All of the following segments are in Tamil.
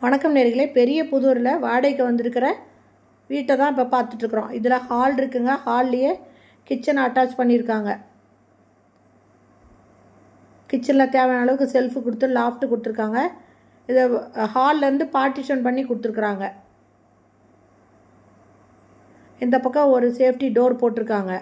வணக்கம் நேர்களே பெரிய புதூரில் வாடகைக்கு வந்திருக்கிற வீட்டை தான் இப்போ பார்த்துட்ருக்குறோம் இதில் ஹால் இருக்குங்க ஹால்லையே கிச்சன் அட்டாச் பண்ணியிருக்காங்க கிச்சனில் தேவையான அளவுக்கு செல்ஃபு கொடுத்து லாஃப்ட் கொடுத்துருக்காங்க இதை ஹால்லேருந்து பார்ட்டிஷன் பண்ணி கொடுத்துருக்குறாங்க இந்த பக்கம் ஒரு சேஃப்டி டோர் போட்டிருக்காங்க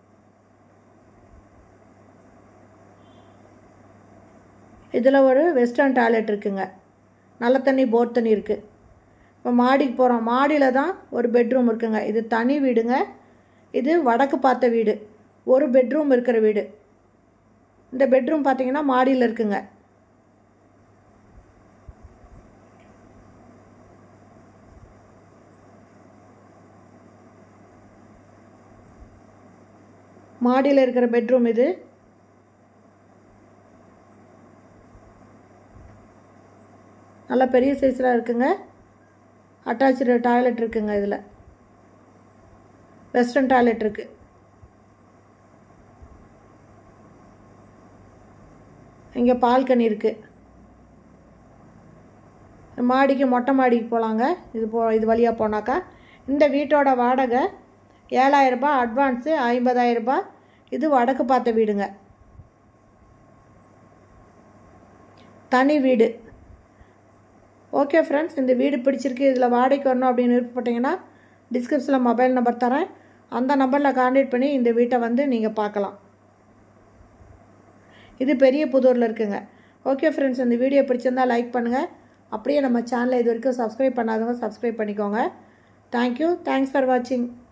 இதில் ஒரு வெஸ்டர்ன் டாய்லெட் இருக்குங்க நல்ல தண்ணி போர் தண்ணி இருக்குது இப்போ மாடிக்கு போகிறோம் மாடியில் தான் ஒரு பெட்ரூம் இருக்குங்க இது தனி வீடுங்க இது வடக்கு பார்த்த வீடு ஒரு பெட்ரூம் இருக்கிற வீடு இந்த பெட்ரூம் பார்த்தீங்கன்னா மாடியில் இருக்குங்க மாடியில் இருக்கிற பெட்ரூம் இது நல்ல பெரிய சைஸில் இருக்குங்க அட்டாச்சு டாய்லெட் இருக்குங்க இதில் வெஸ்டர்ன் டாய்லெட் இருக்குது இங்கே பால்கனி இருக்குது மாடிக்கு மொட்டை மாடிக்கு போகலாங்க இது போ இது வழியாக போனாக்கா இந்த வீட்டோட வாடகை ஏழாயிரரூபா அட்வான்ஸு ஐம்பதாயிரரூபா இது வடக்கு பார்த்த வீடுங்க தனி வீடு ஓகே ஃப்ரெண்ட்ஸ் இந்த வீடு பிடிச்சிருக்கு இதில் வாடகைக்கு வரணும் அப்படின்னு விருப்பப்பட்டீங்கன்னா டிஸ்கிரிப்ஷனில் மொபைல் நம்பர் தரேன் அந்த நம்பரில் கான்டாக்ட் பண்ணி இந்த வீட்டை வந்து நீங்கள் பார்க்கலாம் இது பெரிய புதூரில் இருக்குங்க ஓகே ஃப்ரெண்ட்ஸ் இந்த வீடியோ பிடிச்சிருந்தால் லைக் பண்ணுங்கள் அப்படியே நம்ம சேனலை இது வரைக்கும் சப்ஸ்கிரைப் பண்ணாதவங்க சப்ஸ்கிரைப் பண்ணிக்கோங்க தேங்க்யூ தேங்க்ஸ் ஃபார் வாட்சிங்